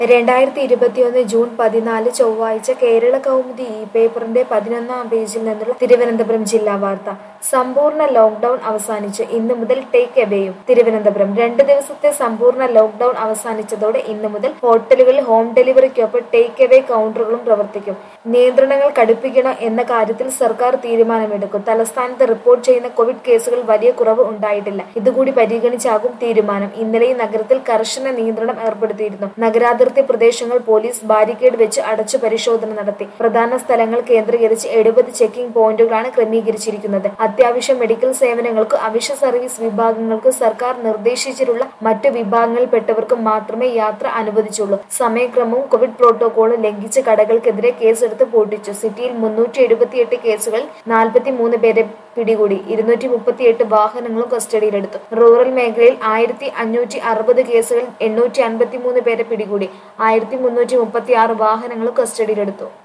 രണ്ടായിരത്തി ഇരുപത്തിയൊന്ന് ജൂൺ പതിനാല് ചൊവ്വാഴ്ച കേരള കൗമുദി ഇ പേപ്പറിന്റെ പതിനൊന്നാം പേജിൽ നിന്നുള്ള തിരുവനന്തപുരം ജില്ലാ വാർത്ത സമ്പൂർണ്ണ ലോക്ഡൌൺ അവസാനിച്ച് ഇന്നു മുതൽ ടേക്ക് എവേയും തിരുവനന്തപുരം രണ്ട് ദിവസത്തെ സമ്പൂർണ്ണ ലോക്ഡൌൺ അവസാനിച്ചതോടെ ഇന്നു മുതൽ ഹോട്ടലുകളിൽ ഹോം ഡെലിവറിക്കൊപ്പം ടേക്ക് എവേ കൗണ്ടറുകളും പ്രവർത്തിക്കും നിയന്ത്രണങ്ങൾ കടുപ്പിക്കണം എന്ന കാര്യത്തിൽ സർക്കാർ തീരുമാനമെടുക്കും തലസ്ഥാനത്ത് റിപ്പോർട്ട് ചെയ്യുന്ന കോവിഡ് കേസുകൾ വലിയ കുറവ് ഉണ്ടായിട്ടില്ല ഇതുകൂടി പരിഗണിച്ചാകും തീരുമാനം ഇന്നലെ ഈ നഗരത്തിൽ കർശന നിയന്ത്രണം ഏർപ്പെടുത്തിയിരുന്നു നഗരാതിർത്തി പ്രദേശങ്ങൾ പോലീസ് ബാരിക്കേഡ് വെച്ച് അടച്ചു പരിശോധന നടത്തി പ്രധാന സ്ഥലങ്ങൾ കേന്ദ്രീകരിച്ച് എഴുപത് ചെക്കിംഗ് പോയിന്റുകളാണ് ക്രമീകരിച്ചിരിക്കുന്നത് അത്യാവശ്യ മെഡിക്കൽ സേവനങ്ങൾക്ക് അവശ്യ സർവീസ് വിഭാഗങ്ങൾക്ക് സർക്കാർ നിർദ്ദേശിച്ചിട്ടുള്ള മറ്റു വിഭാഗങ്ങളിൽപ്പെട്ടവർക്ക് മാത്രമേ യാത്ര അനുവദിച്ചുള്ളൂ സമയക്രമവും കോവിഡ് പ്രോട്ടോകോളും ലംഘിച്ച് കടകൾക്കെതിരെ കേസെടുത്ത് പൂട്ടിച്ചു സിറ്റിയിൽ മുന്നൂറ്റി എഴുപത്തിയെട്ട് കേസുകൾ നാൽപ്പത്തി മൂന്ന് പേരെ പിടികൂടി ഇരുന്നൂറ്റി മുപ്പത്തിയെട്ട് വാഹനങ്ങളും കസ്റ്റഡിയിലെടുത്തു റൂറൽ മേഖലയിൽ ആയിരത്തി അഞ്ഞൂറ്റി അറുപത് കേസുകൾ എണ്ണൂറ്റി അൻപത്തി മൂന്ന് പേരെ പിടികൂടി ആയിരത്തി മുന്നൂറ്റി മുപ്പത്തി ആറ് വാഹനങ്ങളും കസ്റ്റഡിയിലെടുത്തു